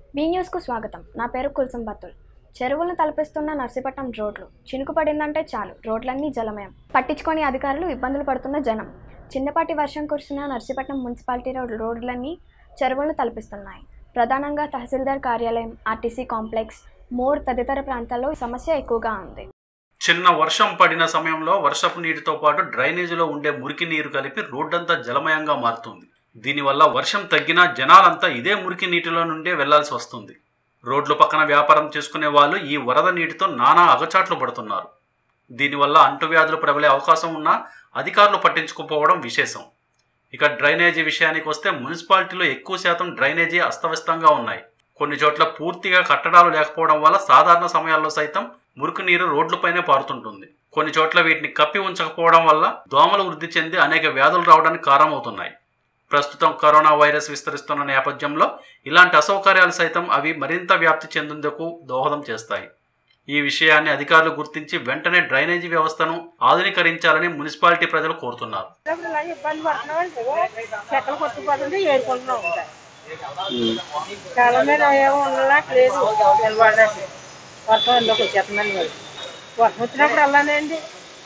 Be న్యూస్కు స్వాగతం నా పేరు కుల్సం బత్తుల్ చెరువులను తలపిస్తున్న నర్సీపట్నం రోడ్లు చినుకు పడిందంటే చాలు రోడ్లన్నీ జలమయం పట్టించుకొని అధికారులు ఇబ్బందులు పడుతున్న జనం చిన్నపాటి వర్షం కురిసిన నర్సీపట్నం మున్సిపాలిటీ రోడ్ రోడ్లన్నీ చెరువులను తలపిస్తున్నాయి ప్రధానంగా తహసీల్దార్ కార్యాలయం ఆర్టీసీ కాంప్లెక్స్ మోర్ తదితర ప్రాంతాల్లో ఈ సమస్య ఎక్కువగా ఉంది చిన్న వర్షం పడిన సమయంలో వర్షపు నీటితో పాటు డ్రైనేజీలో ఉండే మురికి నీరు కలిపి రోడ్డంతా జలమయంగా మారుతుంది దీనివల్ల వర్షం తగ్గినా జనాలంతా ఇదే మురికి నీటిలో నుండే వెళ్లాల్సి వస్తుంది రోడ్ల పక్కన వ్యాపారం చేసుకునే వాళ్ళు ఈ వరద నీటితో నానా అగచాట్లు పడుతున్నారు దీనివల్ల అంటువ్యాధులు ప్రబలే అవకాశం ఉన్నా అధికారులు పట్టించుకోకపోవడం విశేషం ఇక డ్రైనేజీ విషయానికి వస్తే మున్సిపాలిటీలో ఎక్కువ శాతం డ్రైనేజీ అస్తవ్యస్తంగా ఉన్నాయి కొన్ని చోట్ల పూర్తిగా కట్టడాలు లేకపోవడం వల్ల సాధారణ సమయాల్లో సైతం మురికి నీరు రోడ్లపైనే పారుతుంటుంది కొన్ని చోట్ల వీటిని కప్పి ఉంచకపోవడం వల్ల దోమలు వృద్ధి చెంది అనేక వ్యాధులు రావడానికి కారణమవుతున్నాయి ప్రస్తుతం కరోనా వైరస్ విస్తరిస్తున్న నేపథ్యంలో ఇలాంటి అసౌకర్యాలు సైతం అవి మరింత వ్యాప్తి చెందేందుకు దోహదం చేస్తాయి ఈ విషయాన్ని అధికారులు గుర్తించి వెంటనే డ్రైనేజీ వ్యవస్థను ఆధునీకరించాలని మున్సిపాలిటీ ప్రజలు కోరుతున్నారు అప్పుడు ఇలాగే ఇబ్బంది పడుతున్నామండి చెక్కలు కొట్టుకుపోతుంటే ఏరుకుంటున్నాం ఇంకా చాలా మీద ఏమో ఉండలేక లేదు నిలబడడానికి వర్షం ఎందుకు వచ్చేస్తుందండి మరి వర్షం వచ్చినప్పుడు అలానేండి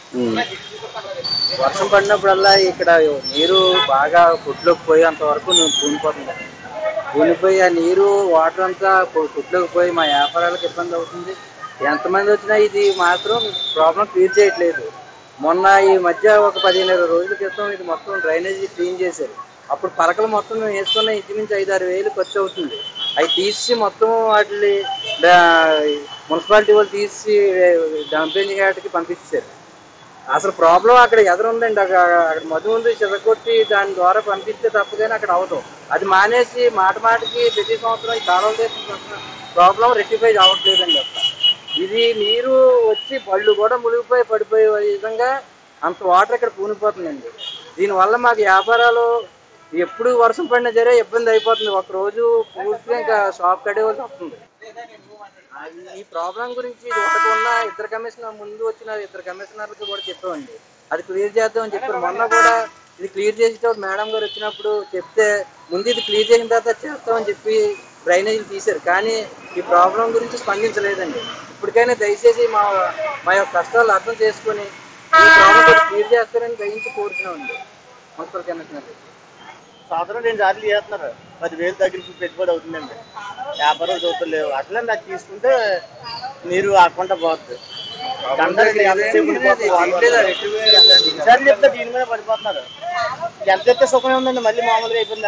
వర్షం పడినప్పుడల్లా ఇక్కడ నీరు బాగా కొట్లోకి పోయి అంతవరకు నేను కూలిపోతుంది కూలిపోయి ఆ నీరు వాటర్ అంతా కొ- కొట్లోకి పోయి మా వ్యాపారాలకు ఇబ్బంది అవుతుంది ఎంతమంది వచ్చినా ఇది మాత్రం ప్రాబ్లం క్లియర్ చేయట్లేదు మొన్న ఈ మధ్య ఒక పదిహేను ఇరవై రోజుల క్రితం ఇది మొత్తం డ్రైనేజీ క్లీన్ చేశారు అప్పుడు పలకలు మొత్తం మేము వేసుకున్న ఇంచుమించు ఐదు ఆరు వేలు ఖర్చు అవుతుంది అవి తీసి మొత్తం వాటిని మున్సిపాలిటీ వాళ్ళు తీసి డంపింగ్ యార్డ్కి పంపించారు అసలు ప్రాబ్లం అక్కడ ఎదురుందండి అక్కడ అక్కడ మధు ఉంది చితగొట్టి దాని ద్వారా పంపిస్తే తప్పగానే అక్కడ అవదు అది మానేసి మాట మాటకి ప్రతి సంవత్సరం ఈ కాలువలు ప్రాబ్లం రెక్టిఫై అవ్వట్లేదండి అసలు ఇది నీరు వచ్చి బళ్ళు కూడా మునిగిపోయి పడిపోయే విధంగా అంత వాటర్ ఇక్కడ పూనిపోతుందండి దీనివల్ల మాకు వ్యాపారాలు ఎప్పుడు వర్షం పడినా సరే ఇబ్బంది అయిపోతుంది ఒక రోజు పూర్తిగా ఇంకా షాప్ కడేవాల్సి వస్తుంది అది ఈ ప్రాబ్లం గురించి ఇది ఒకటి ఉన్న ఇద్దరు కమిషనర్ ముందు వచ్చిన ఇద్దరు కమిషనర్లకి కూడా చెప్పామండి అది క్లియర్ చేద్దామని చెప్పారు మొన్న కూడా ఇది క్లియర్ చేసేటప్పుడు మేడం గారు వచ్చినప్పుడు చెప్తే ముందు ఇది క్లియర్ చేసిన తర్వాత చేస్తామని చెప్పి డ్రైనేజీలు తీశారు కానీ ఈ ప్రాబ్లం గురించి స్పందించలేదండి ఇప్పటికైనా దయచేసి మా మా యొక్క కష్టాలు అర్థం చేసుకొని ఈ ప్రాబ్లం కూడా క్లియర్ చేస్తారని గ్రహించి కోరుతున్నామండి మున్సిపల్ కమిషనర్ సంవత్సరం రెండు సార్లు చేస్తున్నారు పదివేలు దగ్గరికి పెట్టుబడి అవుతుందండి వ్యాపారం చూడలేవు అట్లా నాకు తీసుకుంటే నీరు ఆకుండా పోతుంది అందరికి ఎంతసేపు ఉండిపోతుంది వాళ్ళు. ఈసారి చెప్తే దీని మీద పడిపోతున్నారు ఎంత ఎత్తే సుఖమే ఉందండి మళ్ళీ మామూలుగా అయిపోయింది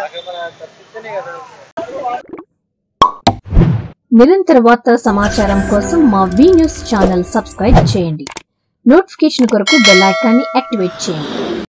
నిరంతర వార్తా సమాచారం కోసం మా వి న్యూస్ ఛానల్ సబ్స్క్రైబ్ చేయండి నోటిఫికేషన్ కొరకు బెల్ ఐకాన్ని యాక్టివేట్ చేయండి